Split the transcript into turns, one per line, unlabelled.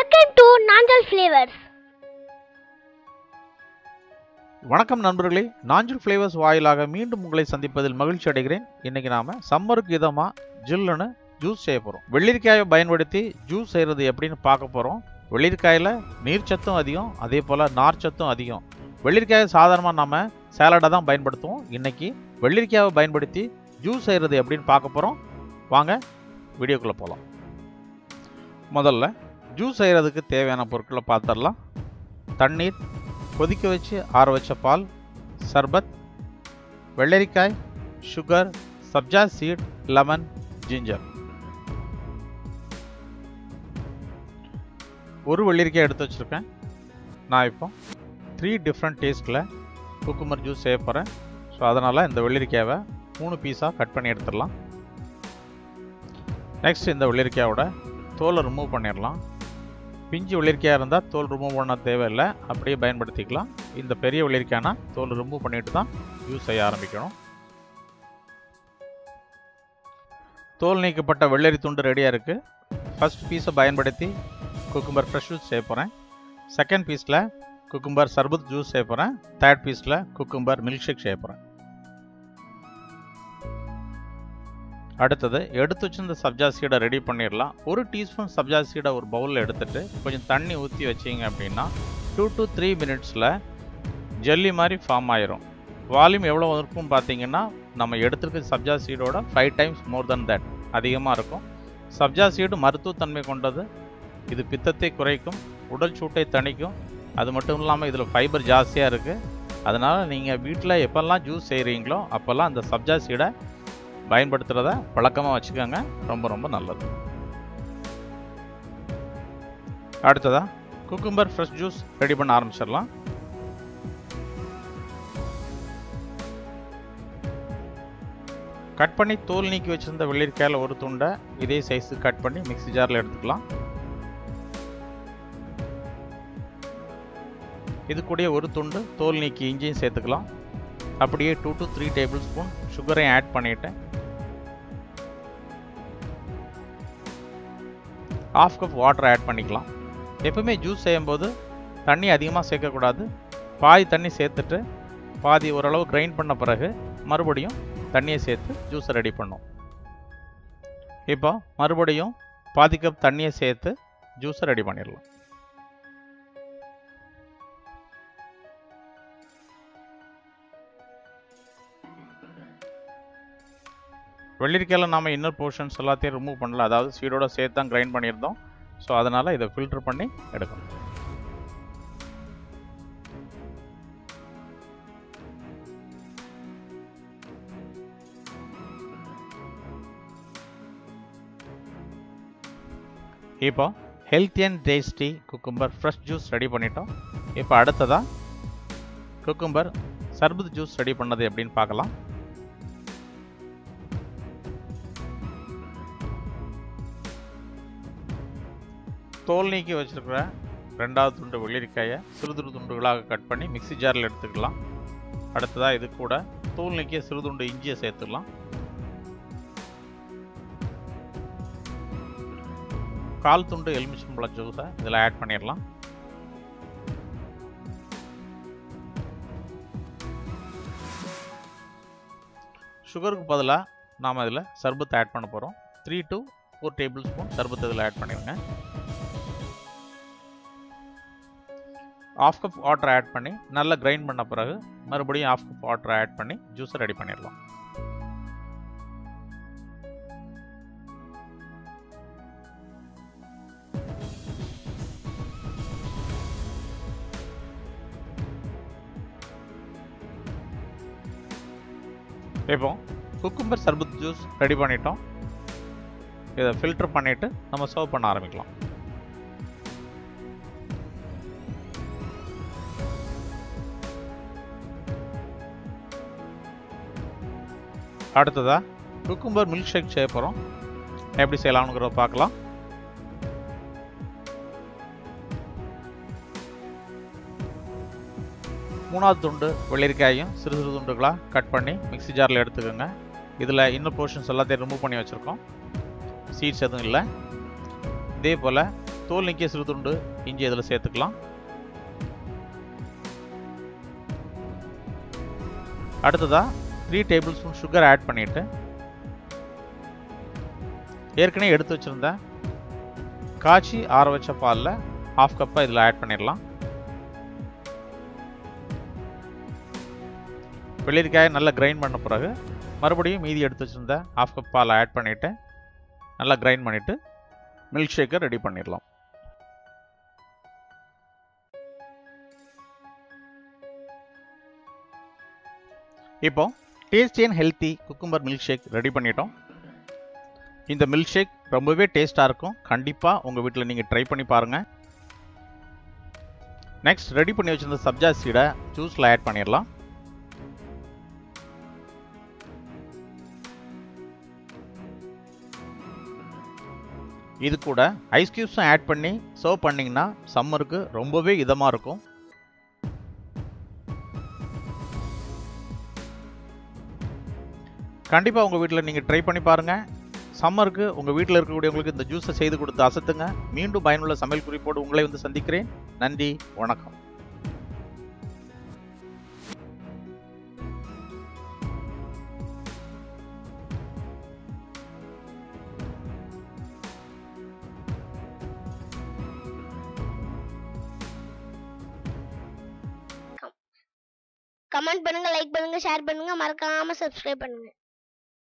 Welcome to Nanjal Flavors.
வணக்கம் நண்பர்களே Nanjil flavours வாயிலாக மீண்டும் உங்களை சந்திப்பதில் மகிழ்ச்சி அடைகிறேன் இன்னைக்கு நாம சம்மருக்கு இதமா ஜில்லுன்னு ஜூஸ் செய்ய போறோம் வெள்ளரிக்காயை பயன்படுத்தி ஜூஸ் செய்யறது எப்படின்னு பார்க்க போறோம் வெள்ளரிக்காயில நீர்ச்சத்தும் அதிகம் அதே போல நார்ச்சத்தும் அதிகம் வெள்ளரிக்காயை சாதாரணமாக நம்ம சேலடாக தான் பயன்படுத்துவோம் இன்னைக்கு வெள்ளரிக்காயை பயன்படுத்தி ஜூஸ் செய்யறது எப்படின்னு பார்க்க போறோம் வாங்க வீடியோக்குள்ள போகலாம் முதல்ல ஜூஸ் செய்யறதுக்கு தேவையான பொருட்களை பார்த்துடலாம் தண்ணீர் கொதிக்க வச்சு ஆற வச்ச பால் சர்பத் வெள்ளரிக்காய் சுகர் சப்ஜா சீட் லெமன் ஜிஞ்சர் ஒரு வெள்ளரிக்காய் எடுத்து வச்சுருக்கேன் நான் இப்போ த்ரீ டிஃப்ரெண்ட் டேஸ்ட்டில் குக்குமர் ஜூஸ் செய்ய போகிறேன் ஸோ அதனால் இந்த வெள்ளரிக்காவை மூணு பீஸாக கட் பண்ணி எடுத்துடலாம் நெக்ஸ்ட் இந்த வெள்ளரிக்காயோட தோலை ரிமூவ் பண்ணிடலாம் பிஞ்சு வெள்ளரிக்காயாக இருந்தால் தோல் ரிமூவ் பண்ண தேவையில்லை அப்படியே பயன்படுத்திக்கலாம் இந்த பெரிய வெள்ளரிக்காய்னா தோல் ரிமூவ் பண்ணிட்டு தான் யூஸ் செய்ய ஆரம்பிக்கணும் தோல் நீக்கப்பட்ட வெள்ளரி துண்டு ரெடியாக இருக்குது ஃபர்ஸ்ட் பீஸை பயன்படுத்தி குக்கும்பர் ஃப்ரெஷ் ஜூஸ் செய்ய போகிறேன் செகண்ட் பீஸில் குக்கும்பர் சர்பத் ஜூஸ் செய்ய போகிறேன் தேர்ட் பீஸில் குக்கும்பர் மில்க் ஷேக் செய்ய போகிறேன் அடுத்தது எடுத்து வச்சிருந்த சப்ஜா சீடை ரெடி பண்ணிடலாம் ஒரு டீஸ்பூன் சப்ஜா சீடை ஒரு பவுலில் எடுத்துட்டு கொஞ்சம் தண்ணி ஊற்றி வச்சிங்க அப்படின்னா டூ டு த்ரீ மினிட்ஸில் ஜெல்லி மாதிரி ஃபார்ம் ஆயிரும் வால்யூம் எவ்வளோ இருக்கும் பார்த்தீங்கன்னா நம்ம எடுத்துருக்க சப்ஜா சீடோட five times more then that அதிகமாக இருக்கும் சப்ஜா சீடு மருத்துவத்தன்மை கொண்டது இது பித்தத்தை குறைக்கும் உடல் சூட்டை தணிக்கும் அது மட்டும் இல்லாமல் இதில் ஃபைபர் ஜாஸ்தியாக இருக்குது அதனால் நீங்கள் வீட்டில் எப்போல்லாம் ஜூஸ் செய்கிறீங்களோ அப்போல்லாம் அந்த சப்ஜா சீடை பயன்படுத்துகிறத பழக்கமாக வச்சுக்கோங்க ரொம்ப ரொம்ப நல்லது அடுத்ததாக குக்கும்பர் ஃப்ரெஷ் ஜூஸ் ரெடி பண்ண ஆரம்பிச்சிடலாம் கட் பண்ணி தோல் நீக்கி வச்சிருந்த வெள்ளரிக்காயில் ஒரு துண்டை இதே சைஸு கட் பண்ணி மிக்ஸி ஜாரில் எடுத்துக்கலாம் இது கூடயே ஒரு துண்டு தோல் நீக்கி இஞ்சியும் சேர்த்துக்கலாம் அப்படியே two to three tablespoon சுகரையும் ஆட் பண்ணிவிட்டேன் ஆஃப் கப் வாட்டர் ஆட் பண்ணிக்கலாம் எப்பவுமே ஜூஸ் செய்யும்போது தண்ணி அதிகமாக சேர்க்கக்கூடாது பாதி தண்ணி சேர்த்துட்டு பாதி ஓரளவு கிரைண்ட் பண்ண பிறகு மறுபடியும் தண்ணியை சேர்த்து ஜூஸை ரெடி பண்ணும் இப்போ மறுபடியும் பாதி கப் தண்ணியை சேர்த்து ஜூஸை ரெடி பண்ணிடலாம் வெள்ளரிக்காயில் நாம் இன்னர் போர்ஷன்ஸ் எல்லாத்தையும் ரிமூவ் பண்ணல அதாவது சீடோட சேர்த்து தான் கிரைண்ட் பண்ணியிருந்தோம் ஸோ அதனால் இதை ஃபில்டர் பண்ணி எடுக்கணும் இப்போ healthy and tasty cucumber fresh juice ready பண்ணிட்டோம் இப்போ அடுத்ததாக குக்கும்பர் சர்பத் ஜூஸ் ரெடி பண்ணது எப்படின்னு பார்க்கலாம் தோல் நீக்கி வச்சிருக்கிற ரெண்டாவது துண்டு வெள்ளரிக்காயை சிறு சிறு துண்டுகளாக கட் பண்ணி மிக்ஸி ஜாரில் எடுத்துக்கலாம் அடுத்ததாக இது கூட தோல் நீக்கிய சிறு துண்டு இஞ்சியை சேர்த்துக்கலாம் கால் துண்டு எலுமிச்சம்பழம் ஜூஸை இதில் ஆட் பண்ணிடலாம் சுகருக்கு பதிலாக நாம் இதில் சர்பத் ஆட் பண்ண போகிறோம் three to four tablespoon சர்பத் இதில் ஆட் பண்ணிடுங்க ஆஃப் கப் வாட்டர் ஆட் பண்ணி நல்லா கிரைண்ட் பண்ண பிறகு மறுபடியும் ஆஃப் கப் வாட்டர் ஆட் பண்ணி ஜூஸை ரெடி பண்ணிடலாம் இப்போ குக்கும்பர் சர்பத் ஜூஸ் ரெடி பண்ணிட்டோம் இதை ஃபில்டர் பண்ணிவிட்டு நம்ம சர்வ் பண்ண ஆரம்பிக்கலாம் அடுத்ததாக குக்கும்பர் மில்க் ஷேக் செய்ய போகிறோம் எப்படி செய்யலாம்ங்கிறத பார்க்கலாம் மூணாவது துண்டு வெள்ளரிக்காயும் சிறு சிறு துண்டுகளாக கட் பண்ணி மிக்ஸி ஜாரில் எடுத்துக்கோங்க இதில் இன்னும் போர்ஷன்ஸ் எல்லாத்தையும் ரிமூவ் பண்ணி வச்சுருக்கோம் சீட்ஸ் எதுவும் இல்லை இதே போல் தோல் நீக்கிய சிறு துண்டு இஞ்சி இதில் சேர்த்துக்கலாம் அடுத்ததாக three tablespoon sugar add பண்ணிவிட்டு ஏற்கனவே எடுத்து வச்சுருந்த காய்ச்சி ஆற வச்ச பாலில் ஹாஃப் கப்பாக இதில் ஆட் பண்ணிடலாம் வெள்ளரிக்காயை நல்லா கிரைண்ட் பண்ண பிறகு மறுபடியும் மீதி எடுத்து வச்சுருந்த ஹாஃப் கப் பால் ஆட் பண்ணிவிட்டு நல்லா கிரைண்ட் பண்ணிவிட்டு மில்க் ஷேக்கை ரெடி பண்ணிடலாம் இப்போ tasty and healthy cucumber milkshake ready பண்ணிட்டோம் இந்த மில்க் ஷேக் ரொம்பவே டேஸ்ட்டாக இருக்கும் கண்டிப்பாக உங்கள் வீட்டில் நீங்கள் ட்ரை பண்ணி பாருங்கள் நெக்ஸ்ட் ரெடி பண்ணி வச்சிருந்த சப்ஜா சீடை ஜூஸில் ஆட் பண்ணிடலாம் இது கூட ஐஸ் கியூப்ஸும் ஆட் பண்ணி சர்வ் பண்ணிங்கன்னா சம்மருக்கு ரொம்பவே இதமாக இருக்கும் கண்டிப்பாக உங்கள் வீட்டில் நீங்கள் ட்ரை பண்ணி பாருங்கள் சம்மருக்கு உங்கள் வீட்டில் இருக்கக்கூடியவங்களுக்கு இந்த ஜூஸை செய்து கொடுத்து அசத்துங்க மீண்டும் பயனுள்ள சமையல் குறிப்போடு உங்களை வந்து சந்திக்கிறேன் நன்றி வணக்கம்
கமெண்ட் பண்ணுங்க லைக் பண்ணுங்க ஷேர் பண்ணுங்க மறக்காம சப்ஸ்கிரைப் பண்ணுங்க